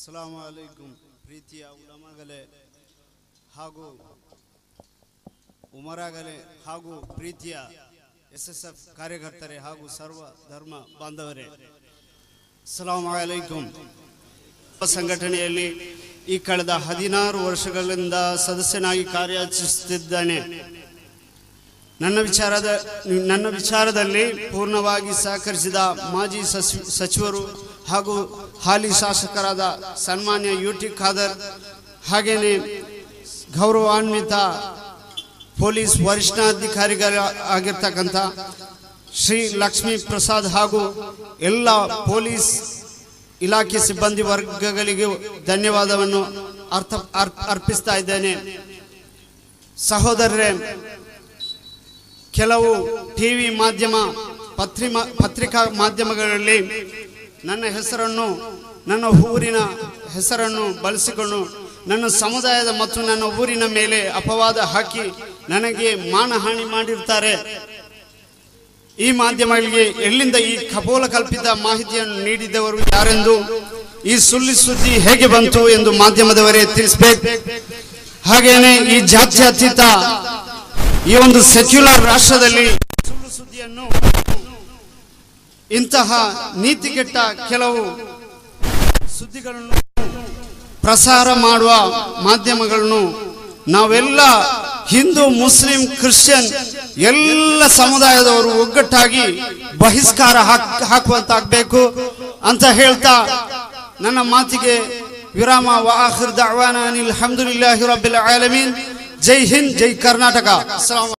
ಅಸ್ಸಲಾಂ ಅಲೈಕುಂ ಪ್ರೀತಿಯ ಉಲಮಗಳೇ ಹಾಗೂ ಉಮರಾಗಲೇ ಹಾಗೂ ಪ್ರೀತಿಯ ಎಸ್ ಎಸ್ ಎಫ್ ಕಾರ್ಯಕರ್ತರೇ ಹಾಗೂ ಸರ್ವ ಧರ್ಮ ಬಾಂಧವರೇ ಅಸ್ಸಲಾಂ ಅಲೈಕುಂ ಸಂಘಟನೆಯಲ್ಲಿ ಈ ಕಳೆದ ಹದಿನಾರು ವರ್ಷಗಳಿಂದ ಸದಸ್ಯನಾಗಿ ಕಾರ್ಯಾಚರಿಸುತ್ತಿದ್ದಾನೆ ನನ್ನ ವಿಚಾರದ ನನ್ನ ವಿಚಾರದಲ್ಲಿ ಪೂರ್ಣವಾಗಿ ಸಹಕರಿಸಿದ ಮಾಜಿ ಸಚಿ- ಸಚಿವರು ಹಾಗೂ ಹಾಲಿ ಶಾಸಕರಾದ ಸನ್ಮಾನ್ಯ ಯು ಟಿ ಖಾದರ್ ಹಾಗೇನೆ ಗೌರವಾನ್ವಿತ ಪೊಲೀಸ್ ವರಿಷ್ಠಾಧಿಕಾರಿಗಳ ಆಗಿರ್ತಕ್ಕಂಥ ಶ್ರೀ ಲಕ್ಷ್ಮೀ ಪ್ರಸಾದ್ ಹಾಗೂ ಎಲ್ಲ ಪೊಲೀಸ್ ಇಲಾಖೆ ಸಿಬ್ಬಂದಿ ವರ್ಗಗಳಿಗೆ ಧನ್ಯವಾದವನ್ನು ಅರ್ಥ ಅರ್ಪ್- ಅರ್ಪಿಸ್ತಾ ಇದ್ದೇನೆ ಸಹೋದರರೇ ಕೆಲವು ಟಿವಿ ಮಾಧ್ಯಮ ಪತ್ರಿ ಪತ್ರಿಕಾ ಮಾಧ್ಯಮಗಳಲ್ಲಿ ನನ್ನ ಹೆಸರನ್ನು ನನ್ನ ಊರಿನ ಹೆಸರನ್ನು ಬಳಸಿಕೊಂಡು ನನ್ನ ಸಮುದಾಯದ ಮತ್ತು ನನ್ನ ಊರಿನ ಮೇಲೆ ಅಪವಾದ ಹಾಕಿ ನನಗೆ ಮಾನಹಾನಿ ಮಾಡಿರ್ತಾರೆ ಈ ಮಾಧ್ಯಮಗಳಿಗೆ ಎಲ್ಲಿಂದ ಈ ಕಪೋಲ ಕಲ್ಪಿತ ಮಾಹಿತಿಯನ್ನು ನೀಡಿದವರು ಯಾರೆಂದು ಈ ಸುಳ್ಳು ಸುದ್ದಿ ಹೇಗೆ ಬಂತು ಎಂದು ಮಾಧ್ಯಮದವರೇ ತಿಳಿಸಬೇಕು ಹಾಗೇನೆ ಈ ಜಾತ್ಯತೀತ ಈ ಒಂದು ಸೆಕ್ಯುಲರ್ ರಾಷ್ಟ್ರದಲ್ಲಿ ಸುಳ್ಳು ಸುದ್ದಿಯನ್ನು ಇಂತಹ ನೀತಿಗೆಟ್ಟ ಕೆಲವು ಸುದ್ದಿಗಳನ್ನು ಪ್ರಸಾರ ಮಾಡುವ ಮಾಧ್ಯಮಗಳನ್ನು ನಾವೆಲ್ಲ ಹಿಂದೂ ಮುಸ್ಲಿಂ ಕ್ರಿಶ್ಚಿಯನ್ ಎಲ್ಲ ಸಮುದಾಯದವರು ಒಗ್ಗಟ್ಟಾಗಿ ಬಹಿಷ್ಕಾರ ಹಾಕ್ ಹಾಕುವಂತಾಗಬೇಕು ಅಂತ ಹೇಳ್ತಾ ನನ್ನ ಮಾತಿಗೆ ವಿರಾಮ ವಾಹಿರ್ ದಾವಾನ ಅನಿಲ್ ಹಮ್ದುಲಿಲ್ಲಾಹಿ ರಬ್ಬಿಲ್ ಆಲಮೀನ್ ಜೈ ಹಿಂದ್ ಜೈ ಕರ್ನಾಟಕ ಅಸ್ಸಲಾಮು